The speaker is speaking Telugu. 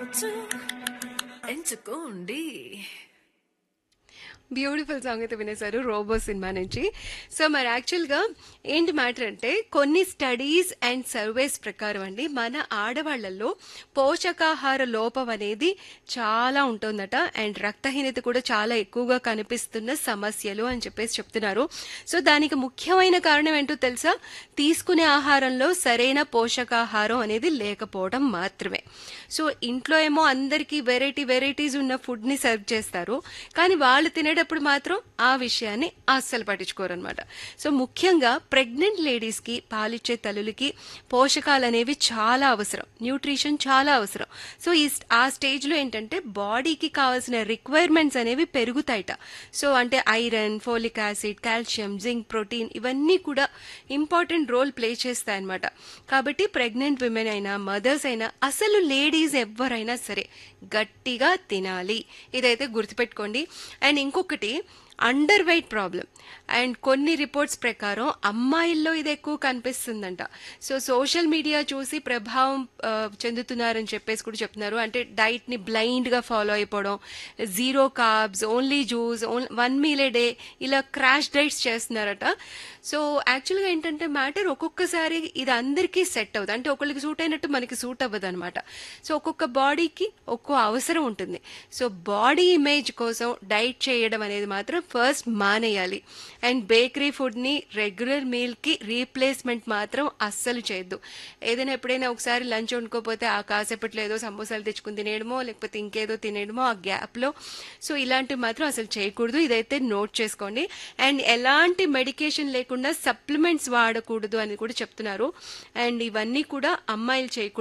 ఎంచుకోండి బ్యూటిఫుల్ సాంగ్ అయితే వినేశారు రోబో సినిమా నుంచి సో మరి యాక్చువల్గా ఏంటి మ్యాటర్ అంటే కొన్ని స్టడీస్ అండ్ సర్వేస్ ప్రకారం అండి మన ఆడవాళ్లలో పోషకాహార లోపం అనేది చాలా ఉంటుందట అండ్ రక్తహీనత కూడా చాలా ఎక్కువగా కనిపిస్తున్న సమస్యలు అని చెప్పేసి చెప్తున్నారు సో దానికి ముఖ్యమైన కారణం ఏంటో తెలుసా తీసుకునే ఆహారంలో సరైన పోషకాహారం అనేది లేకపోవడం మాత్రమే సో ఇంట్లో ఏమో అందరికీ వెరైటీ వెరైటీస్ ఉన్న ఫుడ్ ని సర్వ్ చేస్తారు కానీ వాళ్ళు తినేటప్పుడు మాత్రం ఆ విషయాన్ని అస్సలు పట్టించుకోరు అనమాట సో ముఖ్యంగా ప్రెగ్నెంట్ లేడీస్ కి పాలిచ్చే తల్లులకి పోషకాలు అనేవి చాలా అవసరం న్యూట్రిషన్ చాలా అవసరం సో ఈ ఆ స్టేజ్ లో ఏంటంటే బాడీకి కావాల్సిన రిక్వైర్మెంట్స్ అనేవి పెరుగుతాయట సో అంటే iron folic acid calcium zinc protein ఇవన్నీ కూడా ఇంపార్టెంట్ రోల్ ప్లే చేస్తాయన్నమాట కాబట్టి ప్రెగ్నెంట్ విమెన్ అయినా మదర్స్ అయినా అసలు లేడీస్ ఎవరైనా సరే గట్టిగా తినాలి ఇదైతే గుర్తుపెట్టుకోండి అండ్ ఇంకొకటి అండర్ వెయిట్ ప్రాబ్లం అండ్ కొన్ని రిపోర్ట్స్ ప్రకారం అమ్మాయిల్లో ఇది ఎక్కువ కనిపిస్తుందంట సో సోషల్ మీడియా చూసి ప్రభావం ఆ, చెందుతున్నారని చెప్పేసి కూడా చెప్తున్నారు అంటే డైట్ ని బ్లైండ్ గా ఫాలో అయిపోవడం zero carbs only juice one meal a day ఇలా క్రాష్ డైట్స్ చేస్తున్నారట సో యాక్చువల్గా ఏంటంటే మ్యాటర్ ఒక్కొక్కసారి ఇది అందరికీ సెట్ అవుతుంది అంటే ఒకరికి సూట్ అయినట్టు మనకి సూట్ అవ్వదు అనమాట సో ఒక్కొక్క బాడీకి ఒక్కో అవసరం ఉంటుంది సో బాడీ ఇమేజ్ కోసం డైట్ చేయడం అనేది మాత్రం ఫస్ట్ మానేయాలి అండ్ బేకరీ ఫుడ్ని రెగ్యులర్ మీల్కి రీప్లేస్మెంట్ మాత్రం అస్సలు చేయొద్దు ఏదైనా ఎప్పుడైనా ఒకసారి లంచ్ వండుకోకపోతే ఆ కాసేపట్లో ఏదో సమోసాలు తెచ్చుకుని తినేయడమో లేకపోతే ఇంకేదో తినేయడమో ఆ గ్యాప్లో సో ఇలాంటివి మాత్రం అసలు చేయకూడదు ఇదైతే నోట్ చేసుకోండి అండ్ ఎలాంటి మెడికేషన్ లేకుండా సప్లిమెంట్స్ వాడకూడదు అని కూడా చెప్తున్నారు అండ్ ఇవన్నీ కూడా అమ్మాయిలు చేయకూడదు